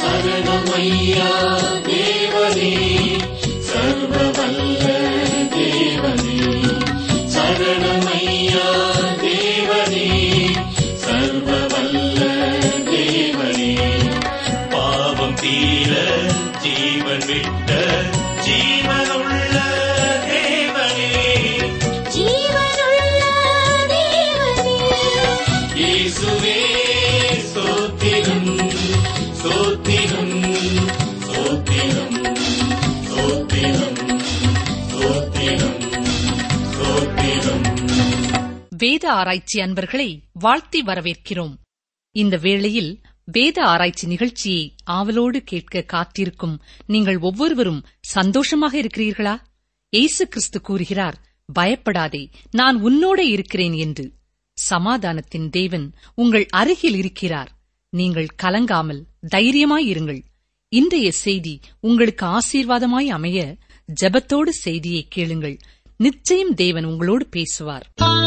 சரணமையா தேவனே சர்வ வல்ல தேவனே சரணமையா தேவனே சர்வ வல்ல தேவனே பாவம் தீர ஜீவன் விட்ட ஜீவனுள்ள தேவனே ஜீவனுள்ள தேவனே இயேசுவே ஸ்தோத்திரம் ஸ்தோத்திரம் ஸ்தோத்திரம் ஸ்தோத்திரம் ஸ்தோத்திரம் ஸ்தோத்திரம் வேத ஆராய்ச்சி அன்பர்களை வாழ்த்தி வரவேற்கிறோம் இந்த வேளையில் வேத ஆராய்ச்சி நிகழ்ச்சியை ஆவலோடு கேட்க காத்திருக்கும் நீங்கள் ஒவ்வொருவரும் சந்தோஷமாக இருக்கிறீர்களா இயேசு கிறிஸ்து கூறுகிறார் பயப்படாதே நான் உன்னோட இருக்கிறேன் என்று சமாதானத்தின் தேவன் உங்கள் அருகில் இருக்கிறார் நீங்கள் கலங்காமல் தைரியமாயிருங்கள் இன்றைய செய்தி உங்களுக்கு ஆசீர்வாதமாய் அமைய ஜெபத்தோடு செய்தியை கேளுங்கள் நிச்சயம் தேவன் உங்களோடு பேசுவார்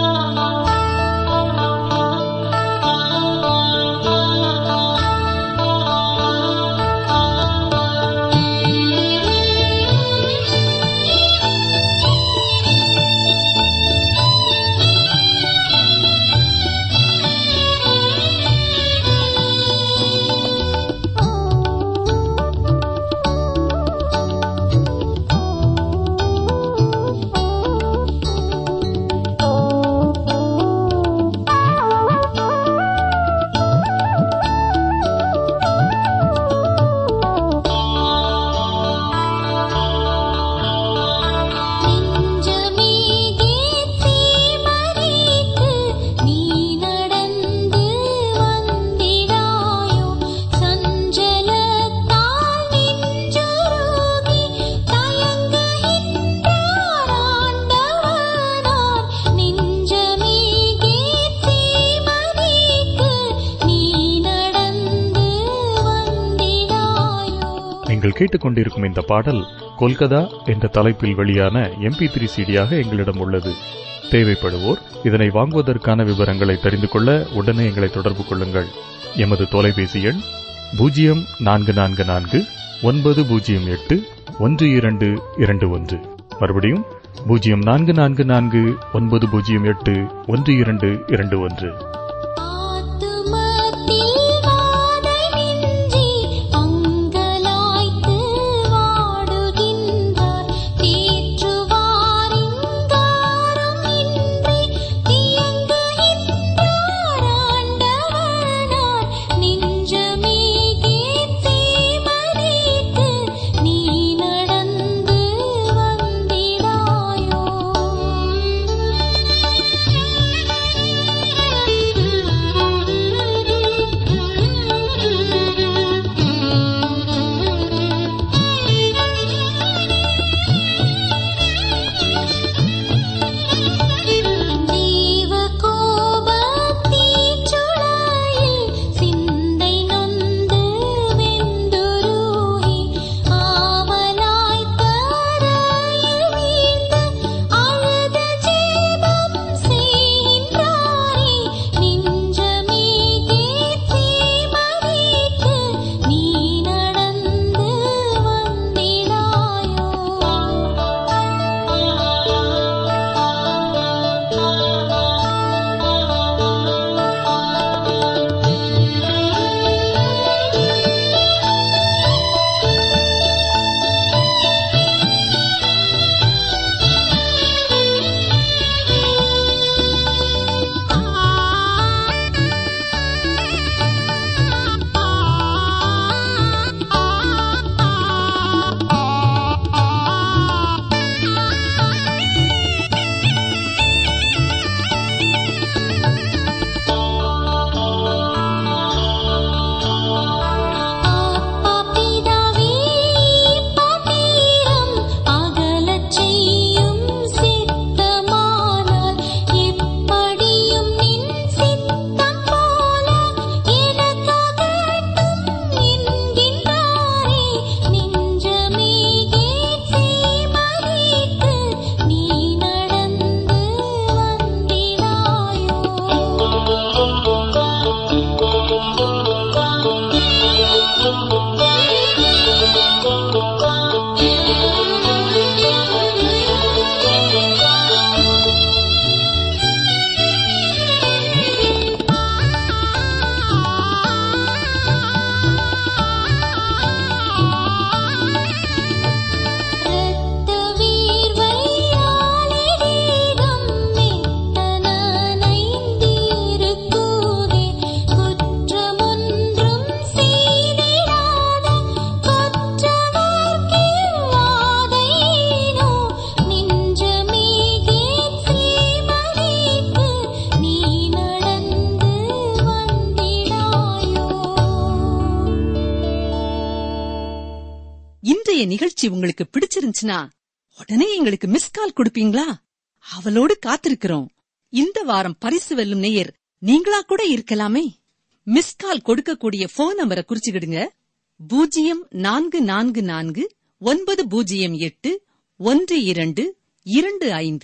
நெஞ்சமே கேத்தி மறித்து நீ நடந்து வந்திடாயோ சஞ்சலத்தால் நெஞ்சுருகி தயங்குகின்றார் ஆண்டவனார் நெஞ்சமே கேத்தி மறித்து நீ நடந்து வந்திடாயோ நீங்கள் கேட்டுக்கொண்டிருக்கும் இந்த பாடல் கொல்கதா என்ற தலைப்பில் வெளியான எம்பி த்ரீ சிடியாக எங்களிடம் உள்ளது தேவைப்படுவோர் இதனை வாங்குவதற்கான விவரங்களை தெரிந்து கொள்ள உடனே எங்களை தொடர்பு கொள்ளுங்கள் எமது தொலைபேசி எண் பூஜ்ஜியம் நான்கு நான்கு நான்கு ஒன்பது பூஜ்ஜியம் எட்டு ஒன்று இரண்டு இரண்டு ஒன்று மறுபடியும் பூஜ்ஜியம் நான்கு நான்கு நான்கு ஒன்பது பூஜ்ஜியம் எட்டு ஒன்று இரண்டு இரண்டு ஒன்று ஆத்துமத்தில் வாதைமின்றி அங்கலாய்த்து வாடுகின்றார் தேற்றுவார் இங்காரம் இன்றி தியங்குகின்றார் ஆண்டவனார் நெஞ்சமே கேத்தே மறித்து நீ நடந்து வந்திடாயோ இன்றைய நிகழ்ச்சி உங்களுக்கு பிடிச்சிருந்துச்சுன்னா உடனே எங்களுக்கு மிஸ் கால் கொடுப்பீங்களா அவளோடு காத்திருக்கிறோம் இந்த வாரம் பரிசு வெல்லும் நேயர் நீங்களா கூட இருக்கலாமே மிஸ் கால் கொடுக்கக்கூடிய போன் நம்பரை குறிச்சுக்கிடுங்க பூஜ்ஜியம் நான்கு நான்கு நான்கு ஒன்பது பூஜ்ஜியம் எட்டு ஒன்று இரண்டு இரண்டு ஐந்து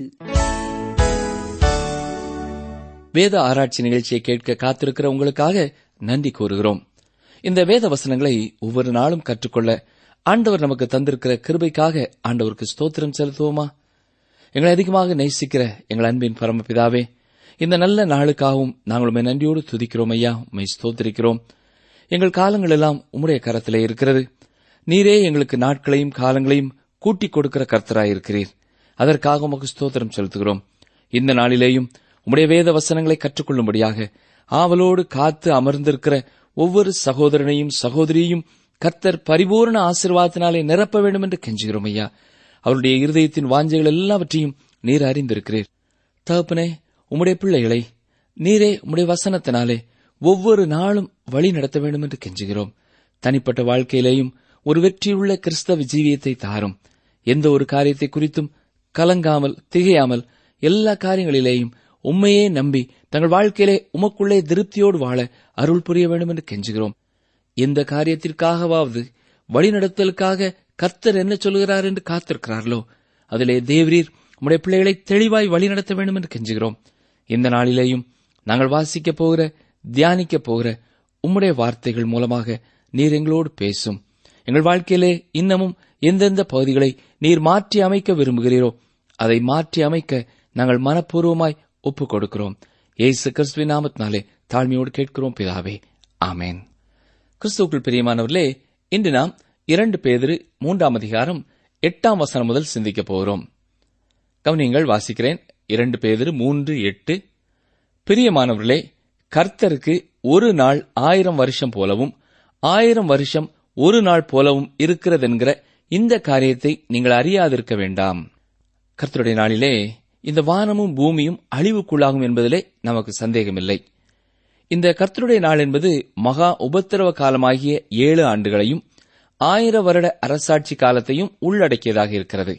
வேத ஆராய்ச்சி நிகழ்ச்சியை கேட்க காத்திருக்கிற உங்களுக்காக நன்றி கூறுகிறோம் இந்த வேத வசனங்களை ஒவ்வொரு நாளும் கற்றுக்கொள்ள ஆண்டவர் நமக்கு தந்திருக்கிற கிருபைக்காக ஆண்டவருக்கு ஸ்தோத்திரம் செலுத்துவோமா எங்களை அதிகமாக நேசிக்கிற எங்கள் அன்பின் பரமபிதாவே இந்த நல்ல நாளுக்காகவும் நாங்கள் உண்மை நன்றியோடு துதிக்கிறோம் ஐயா உண்மை ஸ்தோத்திரிக்கிறோம் எங்கள் காலங்கள் எல்லாம் உம்முடைய கரத்திலே இருக்கிறது நீரே எங்களுக்கு நாட்களையும் காலங்களையும் கூட்டிக் கொடுக்கிற கர்த்தராயிருக்கிறீர் அதற்காக உமக்கு ஸ்தோத்திரம் செலுத்துகிறோம் இந்த நாளிலேயும் உம்முடைய வேத வசனங்களை கற்றுக்கொள்ளும்படியாக ஆவலோடு காத்து அமர்ந்திருக்கிற ஒவ்வொரு சகோதரனையும் சகோதரியையும் கர்த்தர் பரிபூர்ண ஆசீர்வாதத்தினாலே நிரப்ப வேண்டும் என்று கெஞ்சுகிறோம் ஐயா அவருடைய இருதயத்தின் வாஞ்சைகள் எல்லாவற்றையும் நீர் அறிந்திருக்கிறீர் தகப்பனே உம்முடைய பிள்ளைகளை நீரே உம்முடைய வசனத்தினாலே ஒவ்வொரு நாளும் வழி நடத்த வேண்டும் என்று கெஞ்சுகிறோம் தனிப்பட்ட வாழ்க்கையிலேயும் ஒரு வெற்றியுள்ள கிறிஸ்தவ ஜீவியத்தை தாரும் எந்த ஒரு காரியத்தை குறித்தும் கலங்காமல் திகையாமல் எல்லா காரியங்களிலேயும் உண்மையே நம்பி தங்கள் வாழ்க்கையிலே உமக்குள்ளே திருப்தியோடு வாழ அருள் புரிய வேண்டும் என்று கெஞ்சுகிறோம் எந்த காரியத்திற்காகவாவது வழிநடத்தலுக்காக கர்த்தர் என்ன சொல்கிறார் என்று காத்திருக்கிறார்களோ அதிலே தேவரீர் உம்முடைய பிள்ளைகளை தெளிவாய் வழிநடத்த வேண்டும் என்று கெஞ்சுகிறோம் இந்த நாளிலேயும் நாங்கள் வாசிக்கப் போகிற தியானிக்கப் போகிற உம்முடைய வார்த்தைகள் மூலமாக நீர் எங்களோடு பேசும் எங்கள் வாழ்க்கையிலே இன்னமும் எந்தெந்த பகுதிகளை நீர் மாற்றி அமைக்க விரும்புகிறீரோ அதை மாற்றி அமைக்க நாங்கள் மனப்பூர்வமாய் ஒப்புக் கொடுக்கிறோம் ஏசு கிறிஸ்துவின் நாமத்தினாலே தாழ்மையோடு கேட்கிறோம் பிதாவே ஆமேன் கிறிஸ்துவுக்குள் பிரியமானவர்களே இன்று நாம் இரண்டு பேதிரு மூன்றாம் அதிகாரம் எட்டாம் வசனம் முதல் சிந்திக்கப் போகிறோம் கவனியங்கள் வாசிக்கிறேன் இரண்டு பேதிரு மூன்று எட்டு பிரியமானவர்களே கர்த்தருக்கு ஒரு நாள் ஆயிரம் வருஷம் போலவும் ஆயிரம் வருஷம் ஒரு நாள் போலவும் இருக்கிறதென்கிற இந்த காரியத்தை நீங்கள் அறியாதிருக்க வேண்டாம் கர்த்தருடைய நாளிலே இந்த வானமும் பூமியும் அழிவுக்குள்ளாகும் என்பதிலே நமக்கு சந்தேகமில்லை இந்த கர்த்தருடைய நாள் என்பது மகா உபத்திரவ காலமாகிய ஏழு ஆண்டுகளையும் ஆயிர வருட அரசாட்சி காலத்தையும் உள்ளடக்கியதாக இருக்கிறது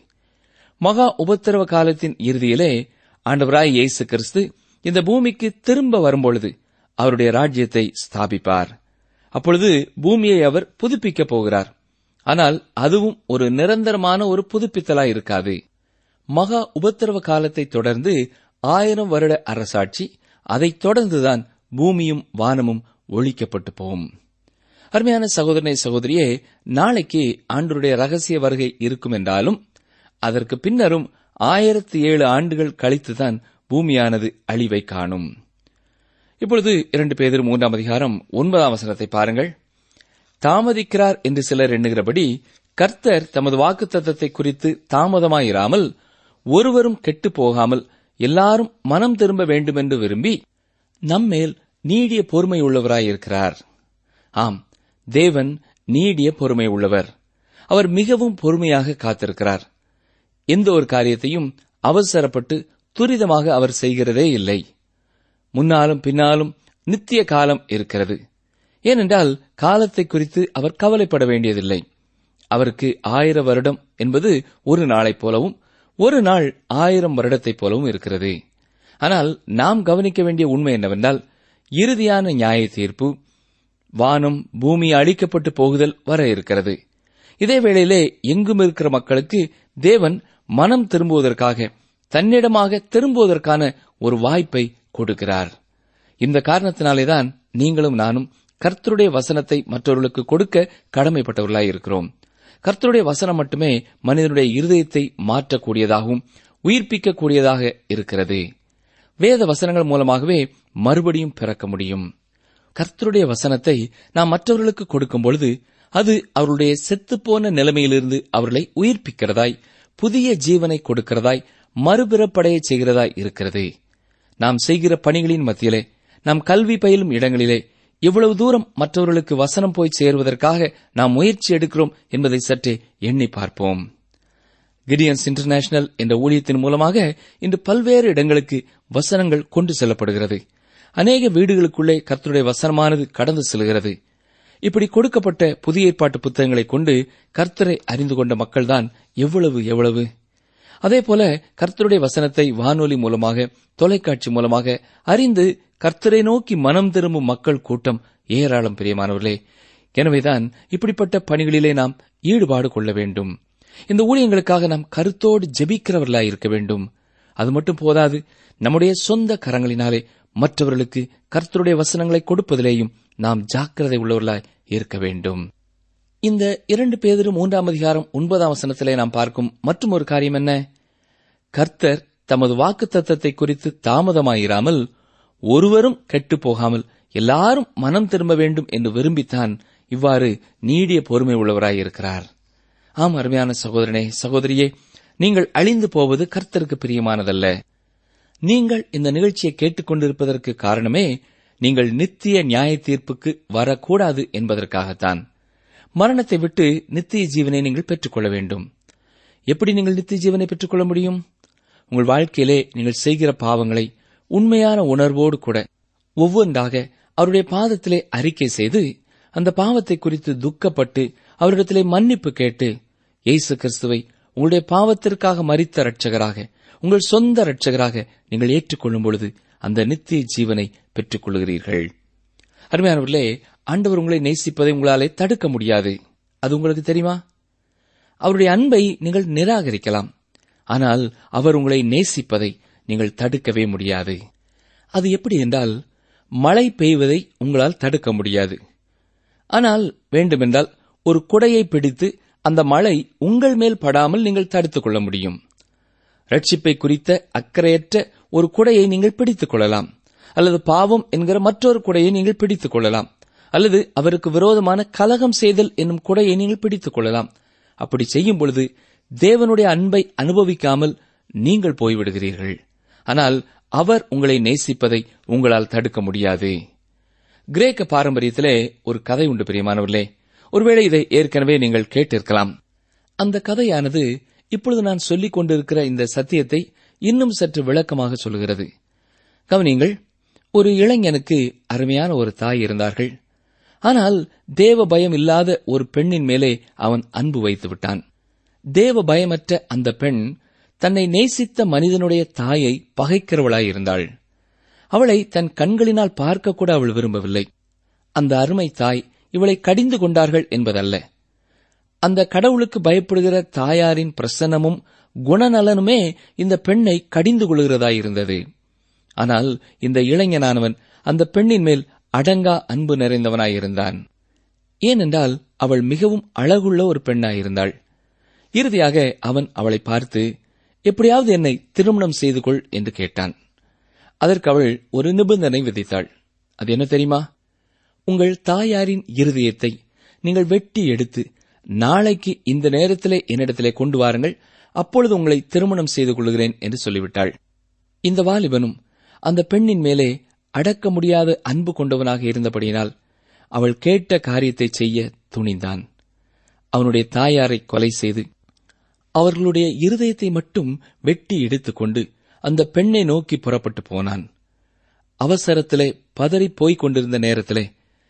மகா உபத்திரவ காலத்தின் இறுதியிலே ஆண்டவராய் இயேசு கிறிஸ்து இந்த பூமிக்கு திரும்ப வரும்பொழுது அவருடைய ராஜ்யத்தை ஸ்தாபிப்பார் அப்பொழுது பூமியை அவர் புதுப்பிக்கப் போகிறார் ஆனால் அதுவும் ஒரு நிரந்தரமான ஒரு புதுப்பித்தலாய் இருக்காது மகா உபத்திரவ காலத்தை தொடர்ந்து ஆயிரம் வருட அரசாட்சி அதைத் தொடர்ந்துதான் பூமியும் வானமும் ஒழிக்கப்பட்டு போகும் அருமையான சகோதரனை சகோதரியே நாளைக்கு ஆண்டருடைய ரகசிய வருகை இருக்கும் என்றாலும் அதற்கு பின்னரும் ஆயிரத்தி ஏழு ஆண்டுகள் கழித்துதான் பூமியானது அழிவை காணும் இப்பொழுது இரண்டு பேர் மூன்றாம் அதிகாரம் ஒன்பதாம் வசனத்தை பாருங்கள் தாமதிக்கிறார் என்று சிலர் எண்ணுகிறபடி கர்த்தர் தமது வாக்குத்தத்தத்தை குறித்து தாமதமாயிராமல் ஒருவரும் கெட்டு போகாமல் எல்லாரும் மனம் திரும்ப வேண்டுமென்று விரும்பி நம்மேல் நீடிய பொறுமை உள்ளவராயிருக்கிறார் ஆம் தேவன் நீடிய பொறுமை உள்ளவர் அவர் மிகவும் பொறுமையாக காத்திருக்கிறார் எந்த ஒரு காரியத்தையும் அவசரப்பட்டு துரிதமாக அவர் செய்கிறதே இல்லை முன்னாலும் பின்னாலும் நித்திய காலம் இருக்கிறது ஏனென்றால் காலத்தை குறித்து அவர் கவலைப்பட வேண்டியதில்லை அவருக்கு ஆயிரம் வருடம் என்பது ஒரு நாளைப் போலவும் ஒரு நாள் ஆயிரம் வருடத்தைப் போலவும் இருக்கிறது ஆனால் நாம் கவனிக்க வேண்டிய உண்மை என்னவென்றால் இறுதியான நியாய தீர்ப்பு வானம் பூமி அழிக்கப்பட்டு போகுதல் வர இருக்கிறது இதே வேளையிலே எங்கும் இருக்கிற மக்களுக்கு தேவன் மனம் திரும்புவதற்காக தன்னிடமாக திரும்புவதற்கான ஒரு வாய்ப்பை கொடுக்கிறார் இந்த காரணத்தினாலேதான் நீங்களும் நானும் கர்த்தருடைய வசனத்தை மற்றவர்களுக்கு கொடுக்க கடமைப்பட்டவர்களாய் இருக்கிறோம் கர்த்தருடைய வசனம் மட்டுமே மனிதனுடைய இருதயத்தை மாற்றக்கூடியதாகவும் உயிர்ப்பிக்கக்கூடியதாக இருக்கிறது வேத வசனங்கள் மூலமாகவே மறுபடியும் பிறக்க முடியும் கர்த்தருடைய வசனத்தை நாம் மற்றவர்களுக்கு கொடுக்கும் பொழுது அது அவருடைய செத்துப்போன நிலைமையிலிருந்து அவர்களை உயிர்ப்பிக்கிறதாய் புதிய ஜீவனை கொடுக்கிறதாய் மறுபிறப்படைய செய்கிறதாய் இருக்கிறது நாம் செய்கிற பணிகளின் மத்தியிலே நாம் கல்வி பயிலும் இடங்களிலே எவ்வளவு தூரம் மற்றவர்களுக்கு வசனம் போய் சேருவதற்காக நாம் முயற்சி எடுக்கிறோம் என்பதை சற்றே எண்ணி பார்ப்போம் கிடியன்ஸ் இன்டர்நேஷனல் என்ற ஊழியத்தின் மூலமாக இன்று பல்வேறு இடங்களுக்கு வசனங்கள் கொண்டு செல்லப்படுகிறது அநேக வீடுகளுக்குள்ளே கர்த்தருடைய வசனமானது கடந்து செல்கிறது இப்படி கொடுக்கப்பட்ட புதிய ஏற்பாட்டு புத்தகங்களை கொண்டு கர்த்தரை அறிந்து கொண்ட மக்கள்தான் எவ்வளவு எவ்வளவு அதே போல கர்த்தருடைய வசனத்தை வானொலி மூலமாக தொலைக்காட்சி மூலமாக அறிந்து கர்த்தரை நோக்கி மனம் திரும்பும் மக்கள் கூட்டம் ஏராளம் பிரியமானவர்களே எனவேதான் இப்படிப்பட்ட பணிகளிலே நாம் ஈடுபாடு கொள்ள வேண்டும் இந்த ஊழியங்களுக்காக நாம் கருத்தோடு ஜெபிக்கிறவர்களாய் இருக்க வேண்டும் அது மட்டும் போதாது நம்முடைய சொந்த கரங்களினாலே மற்றவர்களுக்கு கர்த்தருடைய வசனங்களை கொடுப்பதிலேயும் நாம் ஜாக்கிரதை உள்ளவர்களாய் இருக்க வேண்டும் இந்த இரண்டு பேதரும் மூன்றாம் அதிகாரம் ஒன்பதாம் வசனத்திலே நாம் பார்க்கும் மற்றும் ஒரு காரியம் என்ன கர்த்தர் தமது வாக்கு தத்தத்தை குறித்து தாமதமாயிராமல் ஒருவரும் கெட்டுப் போகாமல் எல்லாரும் மனம் திரும்ப வேண்டும் என்று விரும்பித்தான் இவ்வாறு நீடிய பொறுமை உள்ளவராயிருக்கிறார் ஆம் அருமையான சகோதரனே சகோதரியே நீங்கள் அழிந்து போவது கர்த்தருக்கு பிரியமானதல்ல நீங்கள் இந்த நிகழ்ச்சியை கேட்டுக்கொண்டிருப்பதற்கு காரணமே நீங்கள் நித்திய நியாய தீர்ப்புக்கு வரக்கூடாது என்பதற்காகத்தான் மரணத்தை விட்டு நித்திய ஜீவனை நீங்கள் பெற்றுக்கொள்ள வேண்டும் எப்படி நீங்கள் நித்திய ஜீவனை பெற்றுக்கொள்ள முடியும் உங்கள் வாழ்க்கையிலே நீங்கள் செய்கிற பாவங்களை உண்மையான உணர்வோடு கூட ஒவ்வொன்றாக அவருடைய பாதத்திலே அறிக்கை செய்து அந்த பாவத்தை குறித்து துக்கப்பட்டு அவரிடத்திலே மன்னிப்பு கேட்டு இயேசு கிறிஸ்துவை உங்களுடைய பாவத்திற்காக மரித்த ரட்சகராக உங்கள் சொந்த ரட்சகராக நீங்கள் ஏற்றுக்கொள்ளும் பொழுது அந்த நித்திய ஜீவனை பெற்றுக் கொள்கிறீர்கள் அருமையானவர்களே ஆண்டவர் உங்களை நேசிப்பதை உங்களாலே தடுக்க முடியாது அது உங்களுக்கு தெரியுமா அவருடைய அன்பை நீங்கள் நிராகரிக்கலாம் ஆனால் அவர் உங்களை நேசிப்பதை நீங்கள் தடுக்கவே முடியாது அது எப்படி என்றால் மழை பெய்வதை உங்களால் தடுக்க முடியாது ஆனால் வேண்டுமென்றால் ஒரு குடையை பிடித்து அந்த மழை உங்கள் மேல் படாமல் நீங்கள் தடுத்துக் கொள்ள முடியும் ரட்சிப்பை குறித்த அக்கறையற்ற ஒரு குடையை நீங்கள் பிடித்துக் கொள்ளலாம் அல்லது பாவம் என்கிற மற்றொரு குடையை நீங்கள் பிடித்துக் கொள்ளலாம் அல்லது அவருக்கு விரோதமான கலகம் செய்தல் என்னும் குடையை நீங்கள் பிடித்துக் கொள்ளலாம் அப்படி செய்யும் பொழுது தேவனுடைய அன்பை அனுபவிக்காமல் நீங்கள் போய்விடுகிறீர்கள் ஆனால் அவர் உங்களை நேசிப்பதை உங்களால் தடுக்க முடியாது கிரேக்க பாரம்பரியத்திலே ஒரு கதை உண்டு பிரியமானவர்களே ஒருவேளை இதை ஏற்கனவே நீங்கள் கேட்டிருக்கலாம் அந்த கதையானது இப்பொழுது நான் சொல்லிக் கொண்டிருக்கிற இந்த சத்தியத்தை இன்னும் சற்று விளக்கமாக சொல்கிறது கவனிங்கள் ஒரு இளைஞனுக்கு அருமையான ஒரு தாய் இருந்தார்கள் ஆனால் தேவ பயம் இல்லாத ஒரு பெண்ணின் மேலே அவன் அன்பு வைத்து விட்டான் தேவ பயமற்ற அந்த பெண் தன்னை நேசித்த மனிதனுடைய தாயை பகைக்கிறவளாயிருந்தாள் அவளை தன் கண்களினால் பார்க்கக்கூட அவள் விரும்பவில்லை அந்த அருமை தாய் இவளை கடிந்து கொண்டார்கள் என்பதல்ல அந்த கடவுளுக்கு பயப்படுகிற தாயாரின் பிரசன்னமும் குணநலனுமே இந்த பெண்ணை கடிந்து கொள்கிறதாயிருந்தது ஆனால் இந்த இளைஞனானவன் அந்த பெண்ணின் மேல் அடங்கா அன்பு நிறைந்தவனாயிருந்தான் ஏனென்றால் அவள் மிகவும் அழகுள்ள ஒரு பெண்ணாயிருந்தாள் இறுதியாக அவன் அவளை பார்த்து எப்படியாவது என்னை திருமணம் செய்து கொள் என்று கேட்டான் அதற்கு அவள் ஒரு நிபந்தனை விதித்தாள் அது என்ன தெரியுமா உங்கள் தாயாரின் இருதயத்தை நீங்கள் வெட்டி எடுத்து நாளைக்கு இந்த நேரத்திலே என்னிடத்திலே கொண்டு வாருங்கள் அப்பொழுது உங்களை திருமணம் செய்து கொள்கிறேன் என்று சொல்லிவிட்டாள் இந்த வாலிபனும் அந்த பெண்ணின் மேலே அடக்க முடியாத அன்பு கொண்டவனாக இருந்தபடியினால் அவள் கேட்ட காரியத்தை செய்ய துணிந்தான் அவனுடைய தாயாரை கொலை செய்து அவர்களுடைய இருதயத்தை மட்டும் வெட்டி எடுத்துக்கொண்டு அந்த பெண்ணை நோக்கி புறப்பட்டு போனான் அவசரத்திலே பதறி போய்க் கொண்டிருந்த நேரத்திலே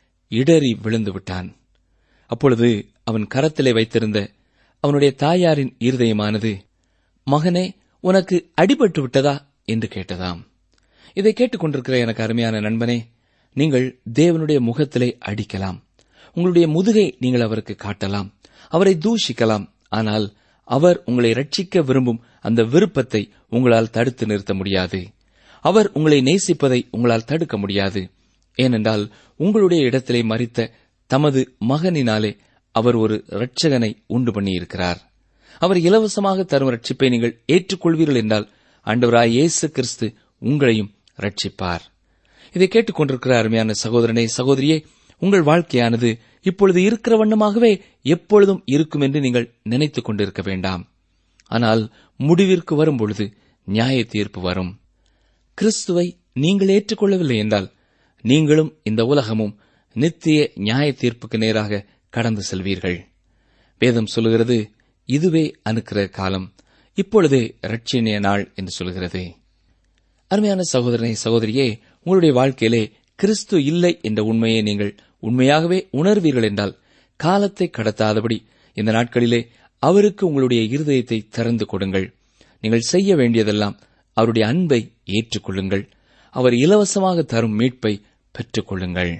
இடறி விழுந்து விட்டான் அப்பொழுது அவன் கரத்திலே வைத்திருந்த அவனுடைய தாயாரின் இருதயமானது மகனே உனக்கு அடிபட்டு விட்டதா என்று கேட்டதாம் இதை கேட்டுக்கொண்டிருக்கிற எனக்கு அருமையான நண்பனே நீங்கள் தேவனுடைய முகத்திலே அடிக்கலாம் உங்களுடைய முதுகை நீங்கள் அவருக்கு காட்டலாம் அவரை தூஷிக்கலாம் ஆனால் அவர் உங்களை ரட்சிக்க விரும்பும் அந்த விருப்பத்தை உங்களால் தடுத்து நிறுத்த முடியாது அவர் உங்களை நேசிப்பதை உங்களால் தடுக்க முடியாது ஏனென்றால் உங்களுடைய இடத்திலே மறித்த தமது மகனினாலே அவர் ஒரு இரட்சகனை உண்டு பண்ணியிருக்கிறார் அவர் இலவசமாக தரும் ரட்சிப்பை நீங்கள் ஏற்றுக்கொள்வீர்கள் என்றால் ஆண்டவராய் இயேசு கிறிஸ்து உங்களையும் ரட்சிப்பார் இதை கேட்டுக்கொண்டிருக்கிற அருமையான சகோதரனே சகோதரியே உங்கள் வாழ்க்கையானது இப்பொழுது இருக்கிற வண்ணமாகவே எப்பொழுதும் இருக்கும் என்று நீங்கள் நினைத்துக் கொண்டிருக்க வேண்டாம் ஆனால் முடிவிற்கு வரும் பொழுது நியாய தீர்ப்பு வரும் கிறிஸ்துவை நீங்கள் ஏற்றுக்கொள்ளவில்லை என்றால் நீங்களும் இந்த உலகமும் நித்திய நியாய தீர்ப்புக்கு நேராக கடந்து செல்வீர்கள் வேதம் சொல்லுகிறது இதுவே அனுக்கிற காலம் இப்பொழுதே ரட்சணிய நாள் என்று சொல்கிறது அருமையான சகோதரனை சகோதரியே உங்களுடைய வாழ்க்கையிலே கிறிஸ்து இல்லை என்ற உண்மையை நீங்கள் உண்மையாகவே உணர்வீர்கள் என்றால் காலத்தை கடத்தாதபடி இந்த நாட்களிலே அவருக்கு உங்களுடைய இருதயத்தை திறந்து கொடுங்கள் நீங்கள் செய்ய வேண்டியதெல்லாம் அவருடைய அன்பை ஏற்றுக்கொள்ளுங்கள் அவர் இலவசமாக தரும் மீட்பை பெற்றுக் கொள்ளுங்கள்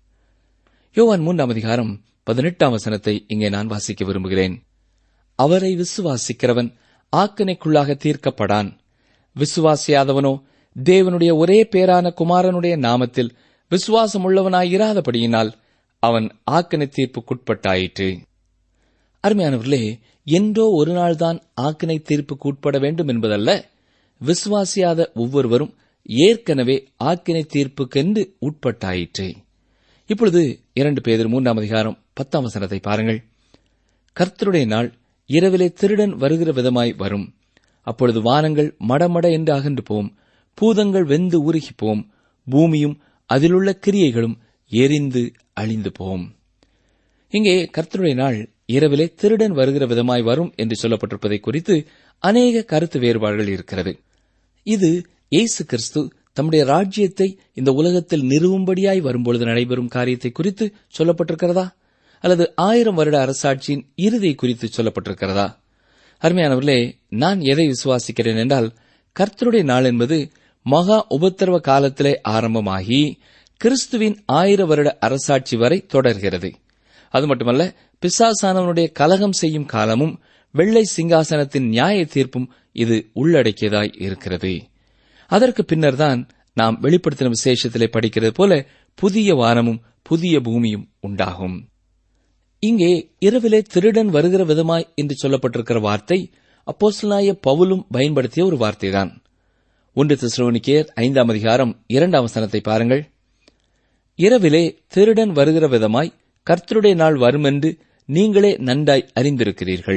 யோவான் மூன்றாம் அதிகாரம் பதினெட்டாம் வசனத்தை இங்கே நான் வாசிக்க விரும்புகிறேன் அவரை விசுவாசிக்கிறவன் ஆக்கினைக்குள்ளாக தீர்க்கப்படான் விசுவாசியாதவனோ தேவனுடைய ஒரே பேரான குமாரனுடைய நாமத்தில் விசுவாசமுள்ளவனாயிராதபடியினால் அவன் ஆக்கினை தீர்ப்புக்குட்பட்டாயிற்று அருமையானவர்களே என்றோ ஒரு நாள்தான் ஆக்கினை தீர்ப்புக்கு உட்பட வேண்டும் என்பதல்ல விசுவாசியாத ஒவ்வொருவரும் ஏற்கனவே ஆக்கினை தீர்ப்புக்கென்று உட்பட்டாயிற்று இப்பொழுது இரண்டு பேர் மூன்றாம் அதிகாரம் பத்தாம் வசனத்தை பாருங்கள் கர்த்தருடைய நாள் இரவிலே திருடன் வருகிற விதமாய் வரும் அப்பொழுது வானங்கள் மடமட என்று அகன்று போம் பூதங்கள் வெந்து உருகி போம் பூமியும் அதிலுள்ள கிரியைகளும் எரிந்து அழிந்து போம் இங்கே கர்த்தருடைய நாள் இரவிலே திருடன் வருகிற விதமாய் வரும் என்று சொல்லப்பட்டிருப்பதை குறித்து அநேக கருத்து வேறுபாடுகள் இருக்கிறது இது இயேசு கிறிஸ்து தம்முடைய ராஜ்யத்தை இந்த உலகத்தில் நிறுவும்படியாய் வரும்பொழுது நடைபெறும் காரியத்தை குறித்து சொல்லப்பட்டிருக்கிறதா அல்லது ஆயிரம் வருட அரசாட்சியின் இறுதி குறித்து சொல்லப்பட்டிருக்கிறதா அருமையானவர்களே நான் எதை விசுவாசிக்கிறேன் என்றால் கர்த்தருடைய நாள் என்பது மகா உபத்திரவ காலத்திலே ஆரம்பமாகி கிறிஸ்துவின் ஆயிர வருட அரசாட்சி வரை தொடர்கிறது அது மட்டுமல்ல பிசாசானவனுடைய கலகம் செய்யும் காலமும் வெள்ளை சிங்காசனத்தின் நியாய தீர்ப்பும் இது உள்ளடக்கியதாய் இருக்கிறது அதற்கு பின்னர்தான் நாம் வெளிப்படுத்தின விசேஷத்திலே படிக்கிறது போல புதிய வானமும் புதிய பூமியும் உண்டாகும் இங்கே இரவிலே திருடன் வருகிற விதமாய் என்று சொல்லப்பட்டிருக்கிற வார்த்தை அப்போஸ்தலனாய பவுலும் பயன்படுத்திய ஒரு வார்த்தைதான் ஒன்று திசுரோனிக்கேர் ஐந்தாம் அதிகாரம் இரண்டாம் வசனத்தை பாருங்கள் இரவிலே திருடன் வருகிற விதமாய் கர்த்தருடைய நாள் வருமென்று நீங்களே நன்றாய் அறிந்திருக்கிறீர்கள்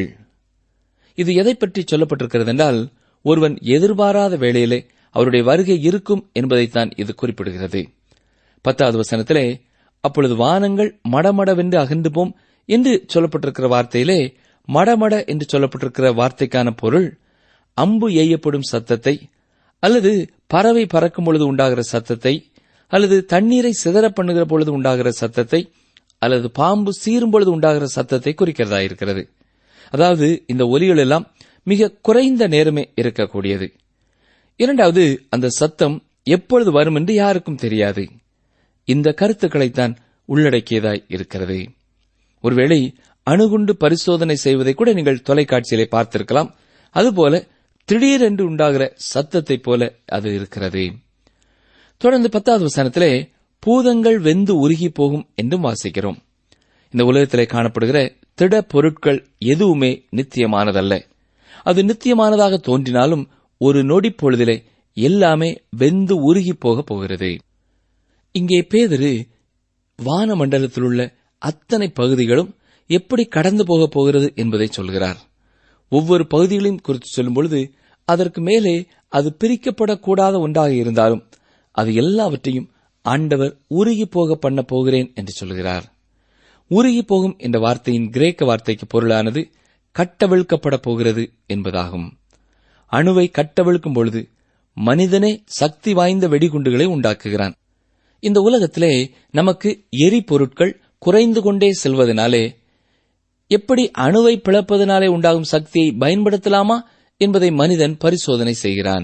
இது எதை பற்றி சொல்லப்பட்டிருக்கிறது என்றால் ஒருவன் எதிர்பாராத வேளையிலே அவருடைய வருகை இருக்கும் என்பதைத்தான் இது குறிப்பிடுகிறது பத்தாவது வசனத்திலே அப்பொழுது வானங்கள் மடமடவென்று அகன்று போம் என்று சொல்லப்பட்டிருக்கிற வார்த்தையிலே மடமட என்று சொல்லப்பட்டிருக்கிற வார்த்தைக்கான பொருள் அம்பு எய்யப்படும் சத்தத்தை அல்லது பறவை பறக்கும் பொழுது உண்டாகிற சத்தத்தை அல்லது தண்ணீரை சிதற பண்ணுகிற பொழுது உண்டாகிற சத்தத்தை அல்லது பாம்பு சீரும் பொழுது உண்டாகிற சத்தத்தை குறிக்கிறதா இருக்கிறது அதாவது இந்த ஒலிகள் எல்லாம் மிக குறைந்த நேரமே இருக்கக்கூடியது இரண்டாவது அந்த சத்தம் எப்பொழுது வரும் என்று யாருக்கும் தெரியாது இந்த கருத்துக்களைத்தான் உள்ளடக்கியதாய் இருக்கிறது ஒருவேளை அணுகுண்டு பரிசோதனை செய்வதை கூட நீங்கள் தொலைக்காட்சியிலே பார்த்திருக்கலாம் அதுபோல திடீரென்று உண்டாகிற சத்தத்தைப் போல அது இருக்கிறது தொடர்ந்து பத்தாவது வசனத்திலே பூதங்கள் வெந்து உருகி போகும் என்றும் வாசிக்கிறோம் இந்த உலகத்திலே காணப்படுகிற திட பொருட்கள் எதுவுமே நித்தியமானதல்ல அது நித்தியமானதாக தோன்றினாலும் ஒரு நொடி பொழுதிலே எல்லாமே வெந்து உருகி போக போகிறது இங்கே பேதரு வானமண்டலத்தில் உள்ள அத்தனை பகுதிகளும் எப்படி கடந்து போகப் போகிறது என்பதை சொல்கிறார் ஒவ்வொரு பகுதிகளையும் குறித்து சொல்லும் பொழுது அதற்கு மேலே அது பிரிக்கப்படக்கூடாத ஒன்றாக இருந்தாலும் அது எல்லாவற்றையும் ஆண்டவர் உருகி போக பண்ண போகிறேன் என்று சொல்கிறார் உருகி போகும் என்ற வார்த்தையின் கிரேக்க வார்த்தைக்கு பொருளானது கட்டவிழ்க்கப்பட போகிறது என்பதாகும் அணுவை கட்டவிழ்க்கும் பொழுது மனிதனே சக்தி வாய்ந்த வெடிகுண்டுகளை உண்டாக்குகிறான் இந்த உலகத்திலே நமக்கு எரிபொருட்கள் குறைந்து கொண்டே செல்வதனாலே எப்படி அணுவை பிளப்பதனாலே உண்டாகும் சக்தியை பயன்படுத்தலாமா என்பதை மனிதன் பரிசோதனை செய்கிறான்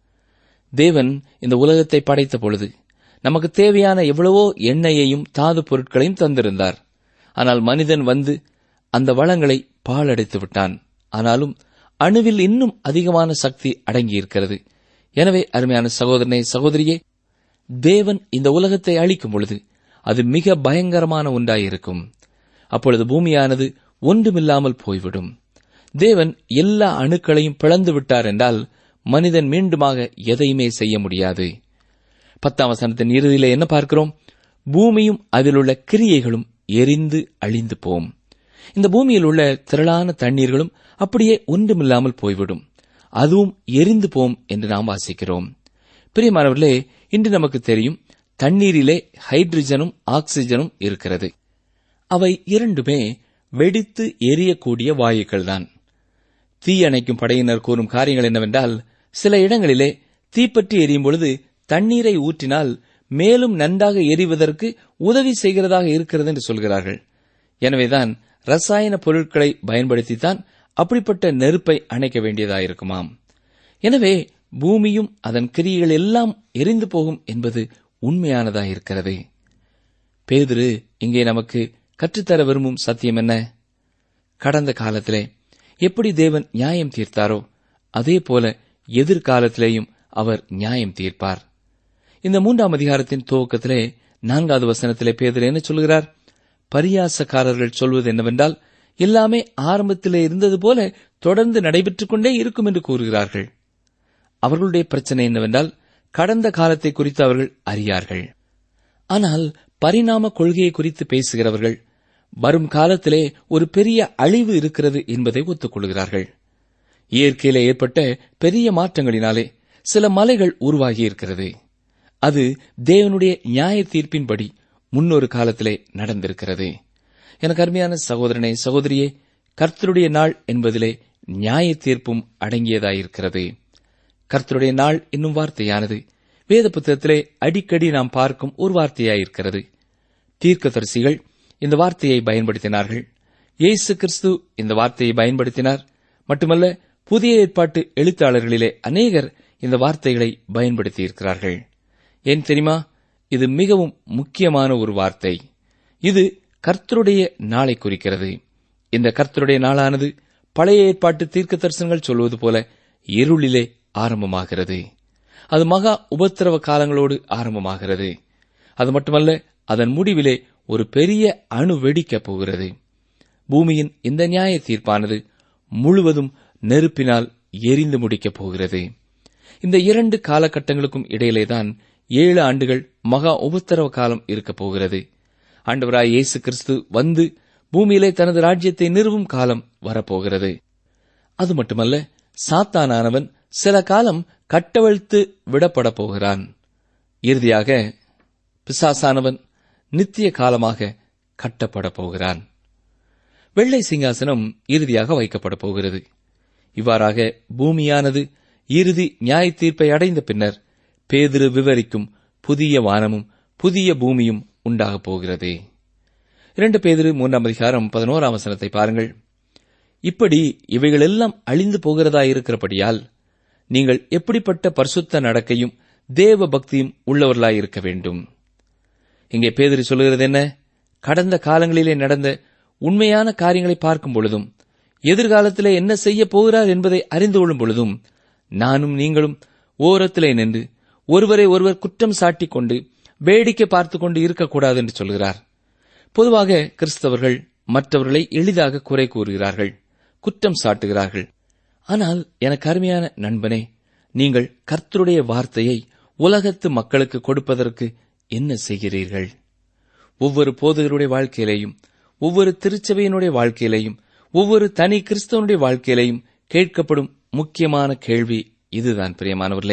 தேவன் இந்த உலகத்தை படைத்த பொழுது நமக்கு தேவையான எவ்வளவோ எண்ணெயையும் தாது பொருட்களையும் தந்திருந்தார் ஆனால் மனிதன் வந்து அந்த வளங்களை பாழடைத்து விட்டான் ஆனாலும் அணுவில் இன்னும் அதிகமான சக்தி அடங்கியிருக்கிறது எனவே அருமையான சகோதரனே சகோதரியே தேவன் இந்த உலகத்தை அழிக்கும் பொழுது அது மிக பயங்கரமான ஒன்றாயிருக்கும் அப்பொழுது பூமியானது ஒன்றுமில்லாமல் போய்விடும் தேவன் எல்லா அணுக்களையும் பிளந்து விட்டார் என்றால் மனிதன் மீண்டுமாக எதையுமே செய்ய முடியாது பத்தாம் வசனத்தின் இறுதியிலே என்ன பார்க்கிறோம் பூமியும் அதிலுள்ள கிரியைகளும் எரிந்து அழிந்து போம் இந்த பூமியில் உள்ள திரளான தண்ணீர்களும் அப்படியே ஒன்றுமில்லாமல் போய்விடும் அதுவும் எரிந்து போம் என்று நாம் வாசிக்கிறோம் பிரியமானவர்களே இன்று நமக்கு தெரியும் தண்ணீரிலே ஹைட்ரஜனும் ஆக்சிஜனும் இருக்கிறது அவை இரண்டுமே வெடித்து எரியக்கூடிய வாயுக்கள்தான் தீயணைக்கும் படையினர் கூறும் காரியங்கள் என்னவென்றால் சில இடங்களிலே தீப்பற்றி எரியும் பொழுது தண்ணீரை ஊற்றினால் மேலும் நன்றாக எரிவதற்கு உதவி செய்கிறதாக இருக்கிறது என்று சொல்கிறார்கள் எனவேதான் ரசாயன பொருட்களை பயன்படுத்தித்தான் அப்படிப்பட்ட நெருப்பை அணைக்க வேண்டியதாயிருக்குமாம் எனவே பூமியும் அதன் கிரியைகள் எல்லாம் எரிந்து போகும் என்பது உண்மையானதாயிருக்கிறது பேதுரு இங்கே நமக்கு கற்றுத்தர விரும்பும் சத்தியம் என்ன கடந்த காலத்திலே எப்படி தேவன் நியாயம் தீர்த்தாரோ அதே போல எதிர்காலத்திலேயும் அவர் நியாயம் தீர்ப்பார் இந்த மூன்றாம் அதிகாரத்தின் துவக்கத்திலே நான்காவது வசனத்திலே பேதர் என்ன சொல்கிறார் பரியாசக்காரர்கள் சொல்வது என்னவென்றால் எல்லாமே ஆரம்பத்திலே இருந்தது போல தொடர்ந்து நடைபெற்றுக் கொண்டே இருக்கும் என்று கூறுகிறார்கள் அவர்களுடைய பிரச்சனை என்னவென்றால் கடந்த காலத்தை குறித்து அவர்கள் அறியார்கள் ஆனால் பரிணாம கொள்கையை குறித்து பேசுகிறவர்கள் வரும் காலத்திலே ஒரு பெரிய அழிவு இருக்கிறது என்பதை ஒத்துக்கொள்கிறார்கள் இயற்கையிலே ஏற்பட்ட பெரிய மாற்றங்களினாலே சில மலைகள் உருவாகி இருக்கிறது அது தேவனுடைய நியாய தீர்ப்பின்படி முன்னொரு காலத்திலே நடந்திருக்கிறது எனக்கு அருமையான சகோதரனே சகோதரியே கர்த்தருடைய நாள் என்பதிலே நியாய தீர்ப்பும் அடங்கியதாயிருக்கிறது கர்த்தருடைய நாள் என்னும் வார்த்தையானது வேத புத்தகத்திலே அடிக்கடி நாம் பார்க்கும் ஒரு வார்த்தையாயிருக்கிறது தீர்க்கதரிசிகள் இந்த வார்த்தையை பயன்படுத்தினார்கள் இயேசு கிறிஸ்து இந்த வார்த்தையை பயன்படுத்தினார் மட்டுமல்ல புதிய ஏற்பாட்டு எழுத்தாளர்களிலே அநேகர் இந்த வார்த்தைகளை பயன்படுத்தியிருக்கிறார்கள் ஏன் தெரியுமா இது மிகவும் முக்கியமான ஒரு வார்த்தை இது கர்த்தருடைய நாளை குறிக்கிறது இந்த கர்த்தருடைய நாளானது பழைய ஏற்பாட்டு தீர்க்க தரிசனங்கள் சொல்வது போல இருளிலே ஆரம்பமாகிறது அது மகா உபத்திரவ காலங்களோடு ஆரம்பமாகிறது அது மட்டுமல்ல அதன் முடிவிலே ஒரு பெரிய அணு வெடிக்கப் போகிறது பூமியின் இந்த நியாய தீர்ப்பானது முழுவதும் நெருப்பினால் எரிந்து முடிக்கப் போகிறது இந்த இரண்டு காலகட்டங்களுக்கும் இடையிலேதான் ஏழு ஆண்டுகள் மகா உபத்திரவ காலம் இருக்கப் போகிறது ஆண்டவராய் இயேசு கிறிஸ்து வந்து பூமியிலே தனது ராஜ்யத்தை நிறுவும் காலம் வரப்போகிறது அது மட்டுமல்ல சாத்தானானவன் சில காலம் கட்டவிழ்த்து விடப்பட போகிறான் இறுதியாக பிசாசானவன் நித்திய காலமாக கட்டப்பட போகிறான் வெள்ளை சிங்காசனம் இறுதியாக வைக்கப்பட போகிறது இவ்வாறாக பூமியானது இறுதி நியாய தீர்ப்பை அடைந்த பின்னர் பேதிரு விவரிக்கும் புதிய வானமும் புதிய பூமியும் உண்டாகப் போகிறது இரண்டு பேதிரு மூன்றாம் அதிகாரம் பதினோராம் வசனத்தை பாருங்கள் இப்படி இவைகளெல்லாம் அழிந்து போகிறதா இருக்கிறபடியால் நீங்கள் எப்படிப்பட்ட பரிசுத்த நடக்கையும் தேவ பக்தியும் உள்ளவர்களாய் இருக்க வேண்டும் இங்கே பேதிரி சொல்லுகிறது என்ன கடந்த காலங்களிலே நடந்த உண்மையான காரியங்களை பார்க்கும் பொழுதும் எதிர்காலத்திலே என்ன செய்ய போகிறார் என்பதை அறிந்து கொள்ளும் பொழுதும் நானும் நீங்களும் ஓரத்திலே நின்று ஒருவரை ஒருவர் குற்றம் சாட்டிக் கொண்டு வேடிக்கை பார்த்துக் கொண்டு இருக்கக்கூடாது என்று சொல்கிறார் பொதுவாக கிறிஸ்தவர்கள் மற்றவர்களை எளிதாக குறை கூறுகிறார்கள் குற்றம் சாட்டுகிறார்கள் ஆனால் எனக்கு அருமையான நண்பனே நீங்கள் கர்த்தருடைய வார்த்தையை உலகத்து மக்களுக்கு கொடுப்பதற்கு என்ன செய்கிறீர்கள் ஒவ்வொரு போதகருடைய வாழ்க்கையிலேயும் ஒவ்வொரு திருச்சபையினுடைய வாழ்க்கையிலேயும் ஒவ்வொரு தனி கிறிஸ்தவனுடைய வாழ்க்கையிலேயும் கேட்கப்படும் முக்கியமான கேள்வி இதுதான் பிரியமானவர்களே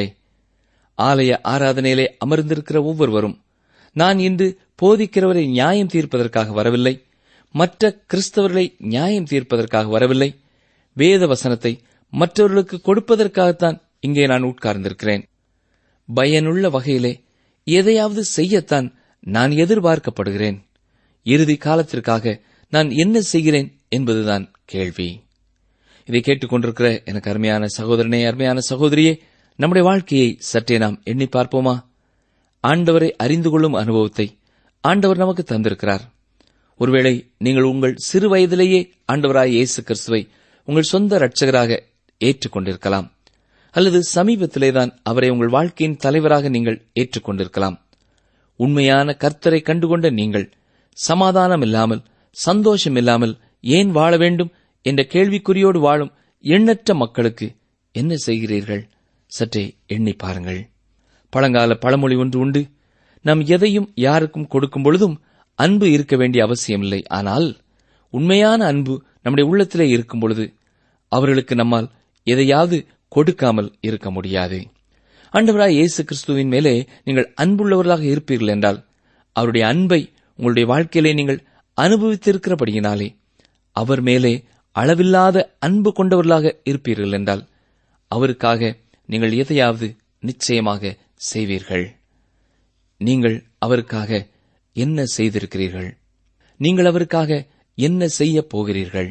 ஆலய ஆராதனையிலே அமர்ந்திருக்கிற ஒவ்வொருவரும் நான் இன்று போதிக்கிறவரை நியாயம் தீர்ப்பதற்காக வரவில்லை மற்ற கிறிஸ்தவர்களை நியாயம் தீர்ப்பதற்காக வரவில்லை வேத வசனத்தை மற்றவர்களுக்கு கொடுப்பதற்காகத்தான் இங்கே நான் உட்கார்ந்திருக்கிறேன் பயனுள்ள வகையிலே எதையாவது செய்யத்தான் நான் எதிர்பார்க்கப்படுகிறேன் இறுதி காலத்திற்காக நான் என்ன செய்கிறேன் என்பதுதான் கேள்வி இதை கேட்டுக்கொண்டிருக்கிற எனக்கு அருமையான சகோதரனே அருமையான சகோதரியே நம்முடைய வாழ்க்கையை சற்றே நாம் எண்ணி பார்ப்போமா ஆண்டவரை அறிந்து கொள்ளும் அனுபவத்தை ஆண்டவர் நமக்கு தந்திருக்கிறார் ஒருவேளை நீங்கள் உங்கள் சிறு வயதிலேயே ஆண்டவராய் இயேசு கிறிஸ்துவை உங்கள் சொந்த இரட்சகராக ஏற்றுக்கொண்டிருக்கலாம் அல்லது சமீபத்திலேதான் அவரை உங்கள் வாழ்க்கையின் தலைவராக நீங்கள் ஏற்றுக்கொண்டிருக்கலாம் உண்மையான கர்த்தரை கண்டுகொண்ட நீங்கள் சமாதானம் இல்லாமல் சந்தோஷம் இல்லாமல் ஏன் வாழ வேண்டும் என்ற கேள்விக்குறியோடு வாழும் எண்ணற்ற மக்களுக்கு என்ன செய்கிறீர்கள் சற்றே எண்ணி பாருங்கள் பழங்கால பழமொழி ஒன்று உண்டு நாம் எதையும் யாருக்கும் கொடுக்கும் பொழுதும் அன்பு இருக்க வேண்டிய அவசியமில்லை ஆனால் உண்மையான அன்பு நம்முடைய உள்ளத்திலே இருக்கும் பொழுது அவர்களுக்கு நம்மால் எதையாவது கொடுக்காமல் இருக்க முடியாது ஆண்டவராய் இயேசு கிறிஸ்துவின் மேலே நீங்கள் அன்புள்ளவர்களாக இருப்பீர்கள் என்றால் அவருடைய அன்பை உங்களுடைய வாழ்க்கையிலே நீங்கள் அனுபவித்திருக்கிறபடியினாலே அவர் மேலே அளவில்லாத அன்பு கொண்டவர்களாக இருப்பீர்கள் என்றால் அவருக்காக நீங்கள் எதையாவது நிச்சயமாக செய்வீர்கள் நீங்கள் அவருக்காக என்ன செய்திருக்கிறீர்கள் நீங்கள் அவருக்காக என்ன செய்யப் போகிறீர்கள்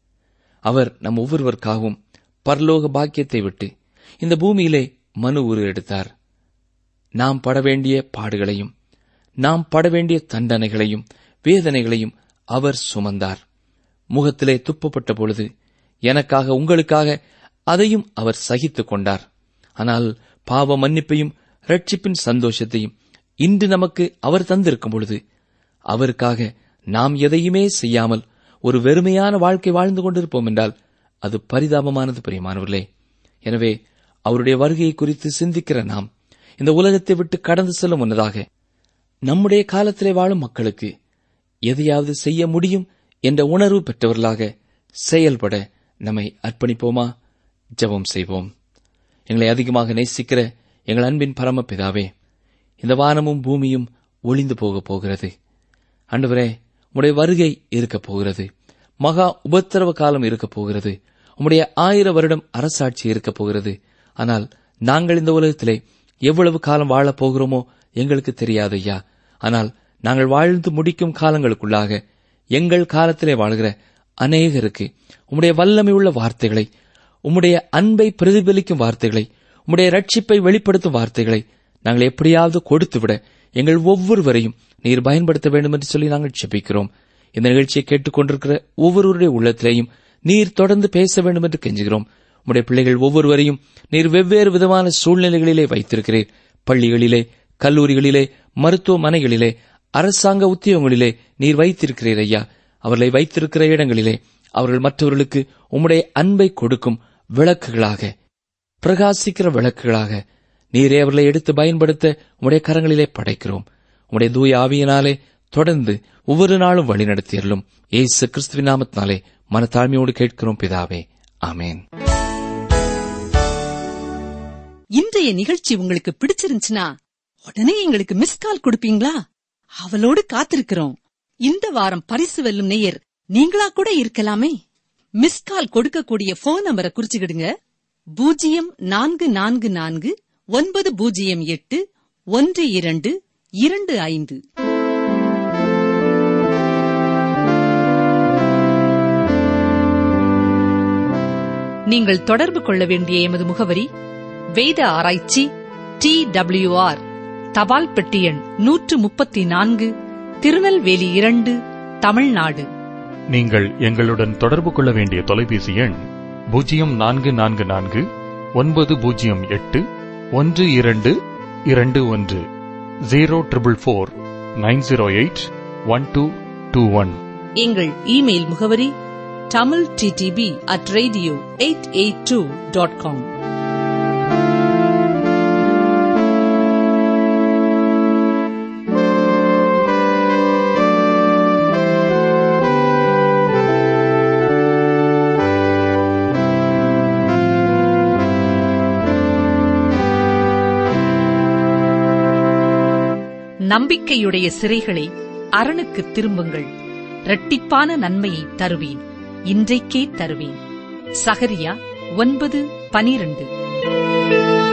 அவர் நம் ஒவ்வொருவருக்காகவும் பரலோக பாக்கியத்தை விட்டு இந்த பூமியிலே மனு உரு எடுத்தார் நாம் பட வேண்டிய பாடுகளையும் நாம் பட வேண்டிய தண்டனைகளையும் வேதனைகளையும் அவர் சுமந்தார் முகத்திலே துப்பப்பட்ட பொழுது எனக்காக உங்களுக்காக அதையும் அவர் சகித்துக் கொண்டார் ஆனால் பாவ மன்னிப்பையும் ரட்சிப்பின் சந்தோஷத்தையும் இன்று நமக்கு அவர் தந்திருக்கும் பொழுது அவருக்காக நாம் எதையுமே செய்யாமல் ஒரு வெறுமையான வாழ்க்கை வாழ்ந்து கொண்டிருப்போம் என்றால் அது பரிதாபமானது பிரியமானவர்களே எனவே அவருடைய வருகையை குறித்து சிந்திக்கிற நாம் இந்த உலகத்தை விட்டு கடந்து செல்லும் முன்னதாக நம்முடைய காலத்திலே வாழும் மக்களுக்கு எதையாவது செய்ய முடியும் என்ற உணர்வு பெற்றவர்களாக செயல்பட நம்மை அர்ப்பணிப்போமா ஜெபம் செய்வோம் எங்களை அதிகமாக நேசிக்கிற எங்கள் அன்பின் பரமபிதாவே இந்த வானமும் பூமியும் ஒளிந்து போகப் போகிறது ஆண்டவரே உம்முடைய வருகை இருக்கப் போகிறது மகா உபத்திரவ காலம் இருக்கப் போகிறது உம்முடைய ஆயிர வருடம் அரசாட்சி இருக்கப் போகிறது ஆனால் நாங்கள் இந்த உலகத்திலே எவ்வளவு காலம் வாழப் போகிறோமோ எங்களுக்கு தெரியாது ஐயா ஆனால் நாங்கள் வாழ்ந்து முடிக்கும் காலங்களுக்குள்ளாக எங்கள் காலத்திலே வாழ்கிற அநேகருக்கு உம்முடைய வல்லமை உள்ள வார்த்தைகளை உம்முடைய அன்பை பிரதிபலிக்கும் வார்த்தைகளை உம்முடைய ரட்சிப்பை வெளிப்படுத்தும் வார்த்தைகளை நாங்கள் எப்படியாவது கொடுத்துவிட எங்கள் ஒவ்வொருவரையும் நீர் பயன்படுத்த வேண்டும் என்று சொல்லி நாங்கள் செபிக்கிறோம் இந்த நிகழ்ச்சியை கேட்டுக்கொண்டிருக்கிற ஒவ்வொருவருடைய உள்ளத்திலேயும் நீர் தொடர்ந்து பேச வேண்டும் என்று கெஞ்சுகிறோம் உம்முடைய பிள்ளைகள் ஒவ்வொருவரையும் நீர் வெவ்வேறு விதமான சூழ்நிலைகளிலே வைத்திருக்கிறீர் பள்ளிகளிலே கல்லூரிகளிலே மருத்துவமனைகளிலே அரசாங்க உத்தியோகங்களிலே நீர் வைத்திருக்கிறீர் ஐயா அவர்களை வைத்திருக்கிற இடங்களிலே அவர்கள் மற்றவர்களுக்கு உம்முடைய அன்பை கொடுக்கும் விளக்குகளாக பிரகாசிக்கிற விளக்குகளாக நீரே அவர்களை எடுத்து பயன்படுத்த உம்முடைய கரங்களிலே படைக்கிறோம் உம்முடைய தூய ஆவியினாலே தொடர்ந்து ஒவ்வொரு நாளும் வழிநடத்தியறலும் ஏசு கிறிஸ்துவின் நாமத்தினாலே மனத்தாழ்மையோடு கேட்கிறோம் பிதாவே ஆமேன் இன்றைய நிகழ்ச்சி உங்களுக்கு பிடிச்சிருந்துச்சுன்னா உடனே எங்களுக்கு மிஸ் கால் கொடுப்பீங்களா அவளோடு காத்திருக்கிறோம் இந்த வாரம் பரிசு வெல்லும் நேயர் நீங்களா கூட இருக்கலாமே மிஸ் கால் கொடுக்கக்கூடிய போன் நம்பரை குறிச்சுக்கிடுங்க பூஜ்ஜியம் நான்கு நான்கு நான்கு ஒன்பது பூஜ்ஜியம் எட்டு ஒன்று இரண்டு இரண்டு ஐந்து நீங்கள் தொடர்பு கொள்ள வேண்டிய எமது முகவரி வேத ஆராய்ச்சி டி ஆர் தபால் பெட்டி எண் நூற்று முப்பத்தி நான்கு திருநெல்வேலி இரண்டு தமிழ்நாடு நீங்கள் எங்களுடன் தொடர்பு கொள்ள வேண்டிய தொலைபேசி எண் பூஜ்ஜியம் நான்கு நான்கு நான்கு ஒன்பது பூஜ்ஜியம் எட்டு ஒன்று இரண்டு இரண்டு ஒன்று zero triple four nine zero eight one two two one எங்கள் இமெயில் முகவரி Tamil DTP at radio eight eight two dot com நம்பிக்கையுடைய சிறைகளே அரணுக்கு திரும்புங்கள் இரட்டிப்பான நன்மையை தருவேன் இன்றைக்கே தருவேன் சகரியா ஒன்பது பனிரண்டு